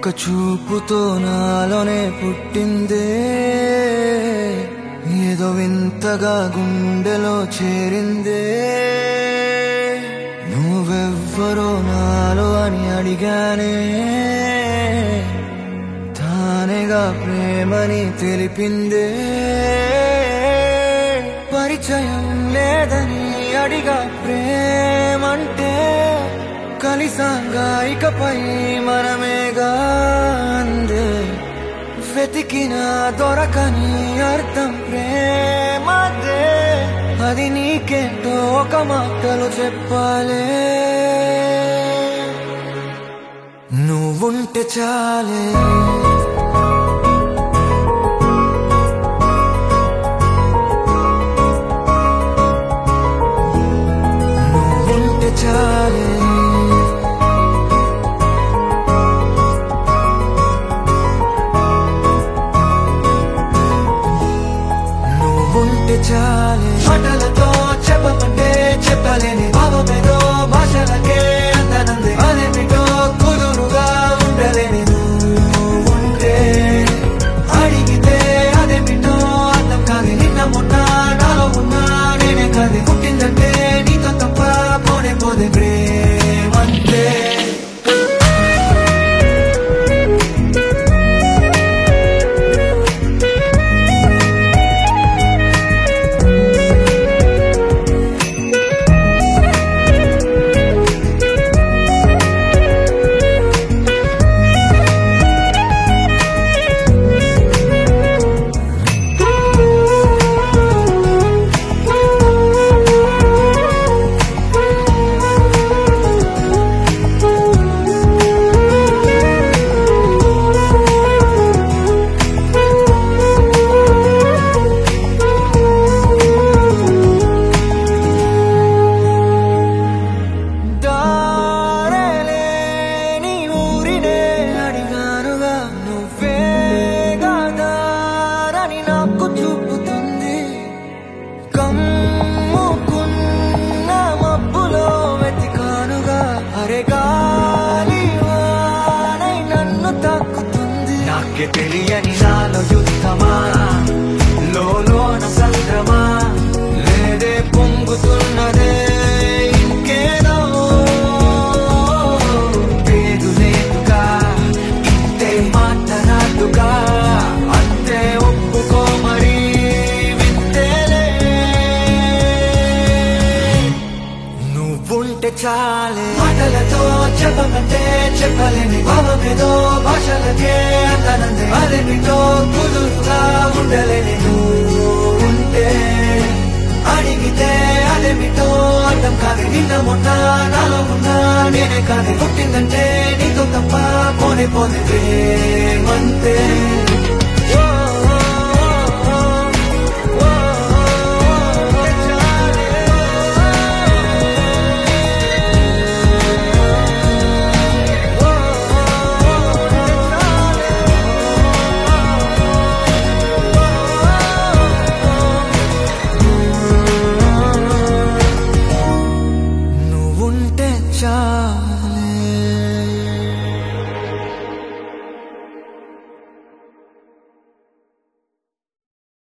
ఒక చూపుతో నాలోనే పుట్టిందే ఏదో వింతగా గుండెలో చేరిందే నువ్వెవ్వరో నాలో అని అడిగానే తానేగా ప్రేమని తెలిపిందే పరిచయం లేదని అడిగా ప్రేమంటే కలిసాంగా ఇకపై మనమేగా అందే వెతికిన దొరకని అర్థం ప్రేమదే అది నీకేంటో ఒక మాటలు చెప్పాలే నువ్వుంటే చాలే నువ్వుంటే చాలే నువ్వుంటే చాలే మాటలతో చెప్పమంటే చెప్పలేని భావమేదో భాషలకే అందనంది అదేమిటో కుదురుగా ఉండలేని నువ్వుంటే అడిగితే అదేమిటో అర్థం కాదు నిన్న మొన్న నాలో ఉన్నా నేనే కాదు పుట్టిందంటే నీతో తప్ప పోనే పోదే ప్రేమంతే దారేలేని ఊరినే అడిగానుగా నువ్వే దారని నాకు చూపుతుంది కమ్ముకున్న మబ్బులో వెతికానుగా అరే గాలి వానై నన్ను తాకుతుంది నాకే తెలియని నాలో యుద్ధమా లోన సంద్రమా లేదే పొంగుతున్నదే ఇంకేదో పేరు లేదుగా ఇంతే మాట్లాడుగా అంతే ఒప్పుకో మరి వింతేలే నువ్వుంటే చాలే మాటలతో చెప్పమంటే చెప్పలేని భావమేదో భాషలకే అందనందే అదేమిటో కుదురుగా ఉండలేని నువ్వుంటే అడిగితే అదేమిటో అర్థం కాదు నిన్న మొన్న నాలో ఉన్నా నేనే కాదు పుట్టిందంటే నీతో తప్ప పోనే పోనే ప్రేమంతే